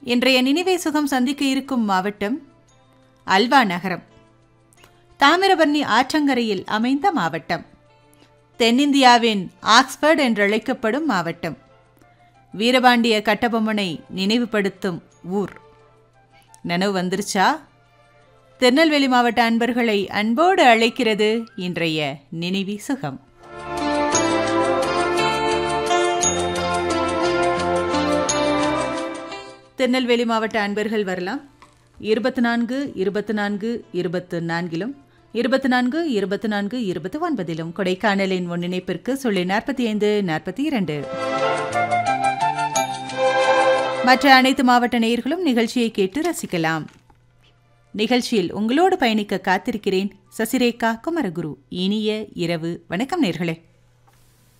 இன்றைய நினைவே சுகம் சந்திக்க இருக்கும் மாவட்டம் அல்வா நகரம் தாமிரபரணி ஆற்றங்கரையில் அமைந்த மாவட்டம் தென்னிந்தியாவின் ஆக்ஸ்போர்ட் என்றழைக்கப்படும் மாவட்டம் வீரபாண்டிய கட்டபொம்மனை நினைவுபடுத்தும் ஊர் நனவு வந்துருச்சா திருநெல்வேலி மாவட்ட அன்பர்களை அன்போடு அழைக்கிறது இன்றைய நினைவி சுகம் திருநெல்வேலி மாவட்ட அன்பர்கள் வரலாம் இருபத்தி நான்கு இருபத்தி நான்கு இருபத்து நான்கிலும் இருபத்தி நான்கு இருபத்தி நான்கு இருபத்தி ஒன்பதிலும் கொடைக்கானலின் ஒன்றிணைப்பிற்கு சொல்லி நாற்பத்தி ஐந்து நாற்பத்தி இரண்டு மற்ற அனைத்து மாவட்ட நேயர்களும் நிகழ்ச்சியை கேட்டு ரசிக்கலாம் நிகழ்ச்சியில் உங்களோடு பயணிக்க காத்திருக்கிறேன் சசிரேகா குமரகுரு இனிய இரவு வணக்கம் நேர்களே